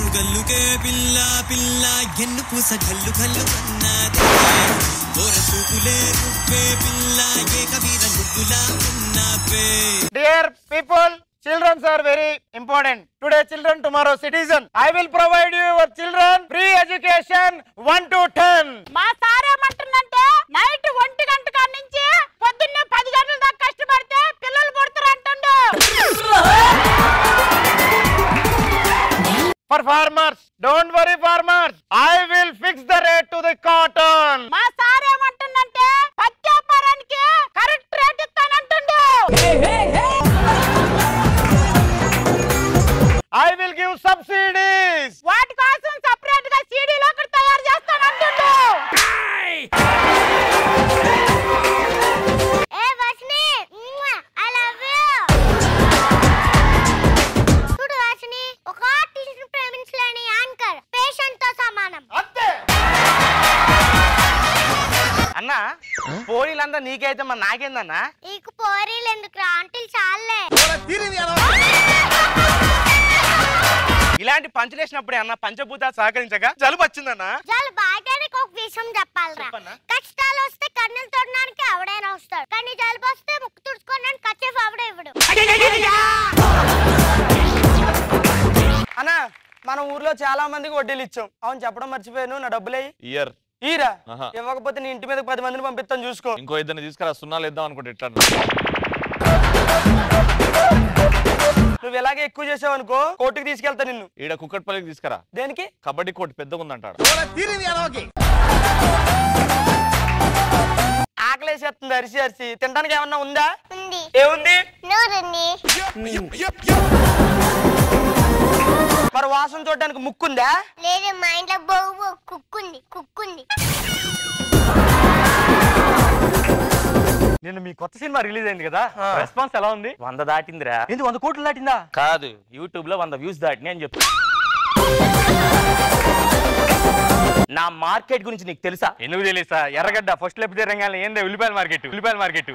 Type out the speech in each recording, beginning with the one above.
గల్లుకే పిల్ల పిల్ల ఎన్ను పూస గల్లు గల్లు అన్నదే ఓర చూపులే నువ్వే పిల్ల ఏ కవీర నువ్వులా ఉన్నావే Dear people, children are very important. Today children, tomorrow citizen. I will provide you your children free education 1 to 10. మా సార్ ఏమంటుందంటే నైట్ ఒంటి గంట కాడ నుంచి పొద్దున్నే పది గంటల దాకా కష్టపడితే పిల్లలు పుడతారు అంటుండు For farmers, don't worry farmers. I will fix the rate to the cotton. మా సార్ ఏమంటుందంటే పత్తి వ్యాపారానికి కరెక్ట్ రేట్ ఇస్తానంటుండు I will give subsidies. వాటి కోసం సపరేట్ గా సీడీలు ఒకటి తయారు చేస్తానంటుండు ఏ వర్షిని ఐ లవ్ యూ చూడు వర్షిని ఒక ఆర్టిస్ట్ ప్రేమించలేని యాంకర్ పేషెంట్ తో సమానం అంతే అన్న పోలీలంతా నీకైతే మరి నాకేందన్నా నీకు పోరీలు ఎందుకు ఆంటీలు చాలే ఇలాంటి పంచులేసినప్పుడే అన్న పంచభూతాలు సహకరించగా జలుబు వచ్చిందన్న చాలు బాగానికి ఒక విషయం చెప్పాలరా చెప్పన్నా. కష్టాలు వస్తే కన్నులు తొడడానికి ఎవడైనా వస్తాడు కానీ జలుబు వస్తే ముక్కు తుడుచుకోవడానికి కచ్చేఫ్ అవడే ఇవ్వడు అన్న మన ఊర్లో చాలా మందికి వడ్డీలు ఇచ్చాం అవును చెప్పడం మర్చిపోయాను నా డబ్బులే ఇయర్ ఈరా ఆహా. ఇవ్వకపోతే నీ ఇంటి మీద పది మందిని పంపిస్తాను చూసుకో ఇంకో ఇద్దరిని తీసుకురా సున్నాలు ఇద్దాం అనుకుంటే ఇట్లా నువ్వు ఇలాగే ఎక్కువ చేసావు అనుకో కోర్టుకి తీసుకెళ్తా నిన్ను ఈడ కుక్కట్పల్లికి తీసుకురా దేనికి కబడ్డీ కోర్టు పెద్దగా ఉందంటాడు ఆకలేసేస్తుంది అరిసి అరిసి తినడానికి ఏమన్నా ఉందా ఉంది ఏముంది నూరుంది మరి వాసన చూడడానికి ముక్కుందా లేదు మా ఇంట్లో బొవ్వు కుక్కుంది కుక్కుంది నిన్న మీ కొత్త సినిమా రిలీజ్ అయింది కదా రెస్పాన్స్ ఎలా ఉంది వంద దాటిందిరా ఏంది వంద కోట్లు దాటిందా కాదు యూట్యూబ్ లో వంద వ్యూస్ దాటిని అని చెప్పు నా మార్కెట్ గురించి నీకు తెలుసా ఎందుకు తెలియసా ఎర్రగడ్డ ఫస్ట్ లెఫ్ట్ రంగానే ఏందే ఉల్లిపాయల మార్కెట్ ఉల్లిపాయల మార్కెట్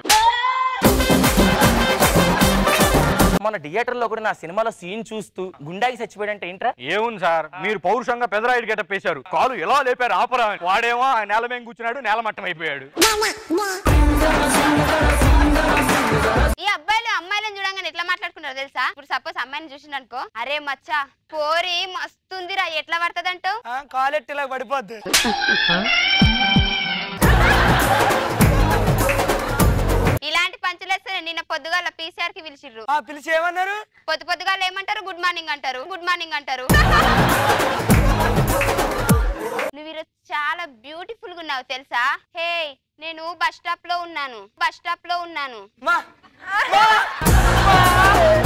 మన థియేటర్ లో కూడా నా సినిమాలో సీన్ చూస్తూ గుండాకి చచ్చిపోయాడంటే ఏంట్రా ఏముంది సార్ మీరు పౌరుషంగా పెదరాయుడు గెటప్ వేశారు కాలు ఎలా లేపారు ఆపరా అని. వాడేమో ఆ నేల మీద కూర్చున్నాడు నేల మట్టం అయిపోయాడు ఈ అబ్బాయిలు అమ్మాయిలను చూడంగానే ఎట్లా మాట్లాడుకుంటారో తెలుసా ఇప్పుడు సపోజ్ అమ్మాయిని చూసిండు అనుకో అరే మచ్చా పోరి మస్తుందిరా ఎట్లా పడుతుందంటావు ఆ, కాలెట్టి ఇలా పడిపోద్ది ఇలాంటి పంచులేస్తే నిన్న పొద్దుగాల పీసీఆర్ కి పిలిచిర్రు ఆ పిలిచి ఏమన్నారు పొద్దు పొద్దుగాల ఏమంటారు గుడ్ మార్నింగ్ అంటారు గుడ్ మార్నింగ్ అంటారు నువ్వు ఈరోజు చాలా బ్యూటిఫుల్ గా ఉన్నావు తెలుసా హే నేను బస్ స్టాప్ లో ఉన్నాను బస్ స్టాప్ లో ఉన్నాను మా మా!